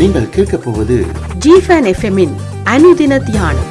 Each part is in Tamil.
நீங்கள் கேட்கப் போவது ஜிஃபன் எஃப்எம்மின் அனுதின தியானம்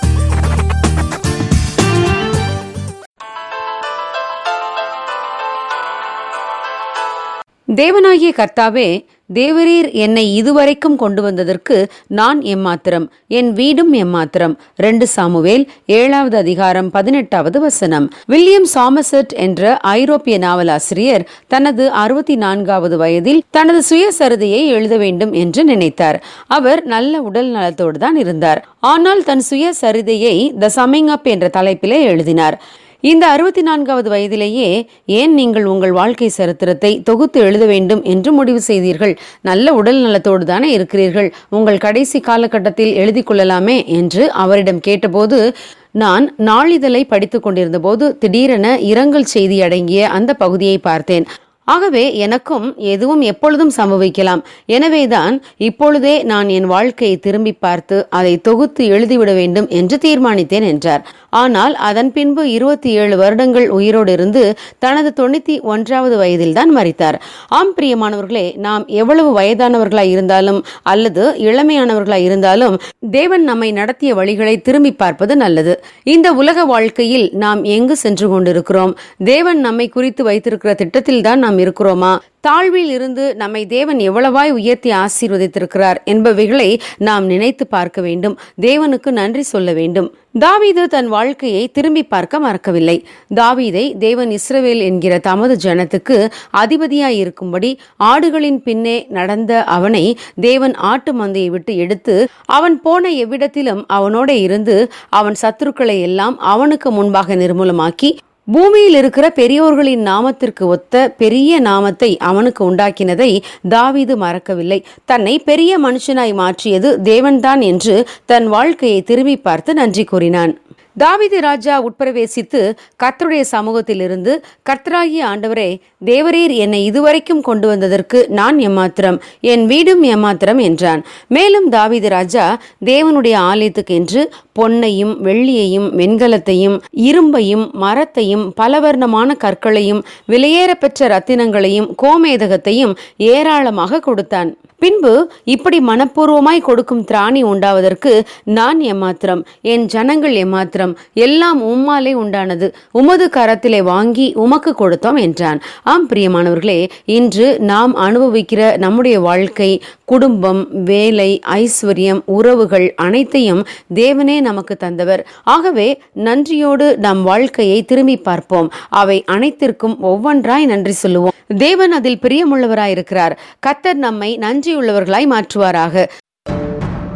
தேவனாகிய கர்த்தாவே தேவரீர் என்னை இதுவரைக்கும் கொண்டு வந்ததற்கு நான் எம்மாத்திரம் என் வீடும் எம்மாத்திரம் ரெண்டு சாமுவேல் ஏழாவது அதிகாரம் பதினெட்டாவது வசனம் வில்லியம் சாமசெட் என்ற ஐரோப்பிய நாவலாசிரியர் தனது அறுபத்தி நான்காவது வயதில் தனது சுயசரிதையை எழுத வேண்டும் என்று நினைத்தார் அவர் நல்ல உடல் நலத்தோடு தான் இருந்தார் ஆனால் தன் சுயசரிதையை த சமிங் அப் என்ற தலைப்பிலே எழுதினார் இந்த அறுபத்தி நான்காவது வயதிலேயே ஏன் நீங்கள் உங்கள் வாழ்க்கை சரித்திரத்தை தொகுத்து எழுத வேண்டும் என்று முடிவு செய்தீர்கள் நல்ல உடல் நலத்தோடு தானே இருக்கிறீர்கள் உங்கள் கடைசி காலகட்டத்தில் எழுதி கொள்ளலாமே என்று அவரிடம் கேட்டபோது நான் நாளிதழை படித்துக் கொண்டிருந்த போது திடீரென இரங்கல் செய்தி அடங்கிய அந்த பகுதியை பார்த்தேன் ஆகவே எனக்கும் எதுவும் எப்பொழுதும் சம்பவிக்கலாம் எனவேதான் இப்பொழுதே நான் என் வாழ்க்கையை திரும்பி பார்த்து அதை தொகுத்து எழுதிவிட வேண்டும் என்று தீர்மானித்தேன் என்றார் ஆனால் அதன் பின்பு இருபத்தி ஏழு வருடங்கள் உயிரோடு இருந்து தனது தொண்ணூத்தி ஒன்றாவது வயதில்தான் மறித்தார் ஆம் பிரியமானவர்களே நாம் எவ்வளவு வயதானவர்களாய் இருந்தாலும் அல்லது இளமையானவர்களாய் இருந்தாலும் தேவன் நம்மை நடத்திய வழிகளை திரும்பி பார்ப்பது நல்லது இந்த உலக வாழ்க்கையில் நாம் எங்கு சென்று கொண்டிருக்கிறோம் தேவன் நம்மை குறித்து வைத்திருக்கிற திட்டத்தில் தான் நாம் இருக்கிறோமா தாழ்வில் இருந்து நம்மை தேவன் எவ்வளவாய் உயர்த்தி ஆசீர்வதித்திருக்கிறார் என்பவைகளை நாம் நினைத்து பார்க்க வேண்டும் தேவனுக்கு நன்றி சொல்ல வேண்டும் தாவீது தன் வாழ்க்கையை திரும்பி பார்க்க மறக்கவில்லை தாவீதை தேவன் இஸ்ரவேல் என்கிற தமது ஜனத்துக்கு அதிபதியாய் இருக்கும்படி ஆடுகளின் பின்னே நடந்த அவனை தேவன் ஆட்டு மந்தையை விட்டு எடுத்து அவன் போன எவ்விடத்திலும் அவனோட இருந்து அவன் சத்துருக்களை எல்லாம் அவனுக்கு முன்பாக நிர்மூலமாக்கி பூமியில் இருக்கிற பெரியோர்களின் நாமத்திற்கு ஒத்த பெரிய நாமத்தை அவனுக்கு உண்டாக்கினதை தாவீது மறக்கவில்லை தன்னை பெரிய மனுஷனாய் மாற்றியது தேவன்தான் என்று தன் வாழ்க்கையை திரும்பி பார்த்து நன்றி கூறினான் தாவீது ராஜா உட்பிரவேசித்து கர்த்தருடைய சமூகத்திலிருந்து கர்த்தராகிய ஆண்டவரே தேவரீர் என்னை இதுவரைக்கும் கொண்டு வந்ததற்கு நான் எம்மாத்திரம் என் வீடும் எம்மாத்திரம் என்றான் மேலும் தாவீது ராஜா தேவனுடைய ஆலயத்துக்கு என்று பொன்னையும் வெள்ளியையும் வெண்கலத்தையும் இரும்பையும் மரத்தையும் பலவர்ணமான கற்களையும் விலையேறப்பெற்ற ரத்தினங்களையும் கோமேதகத்தையும் ஏராளமாக கொடுத்தான் பின்பு இப்படி மனப்பூர்வமாய் கொடுக்கும் திராணி உண்டாவதற்கு நான் எம்மாத்திரம் என் ஜனங்கள் எம்மாத்திரம் எல்லாம் உம்மாலே உண்டானது உமது கரத்திலே வாங்கி உமக்கு கொடுத்தோம் என்றான் ஆம் பிரியமானவர்களே இன்று நாம் அனுபவிக்கிற நம்முடைய வாழ்க்கை குடும்பம் வேலை ஐஸ்வர்யம் உறவுகள் அனைத்தையும் தேவனே நமக்கு தந்தவர் ஆகவே நன்றியோடு நம் வாழ்க்கையை திரும்பி பார்ப்போம் அவை அனைத்திற்கும் ஒவ்வொன்றாய் நன்றி சொல்லுவோம் தேவன் அதில் பிரியமுள்ளவராயிருக்கிறார் கத்தர் நம்மை நன்றியுள்ளவர்களாய் மாற்றுவாராக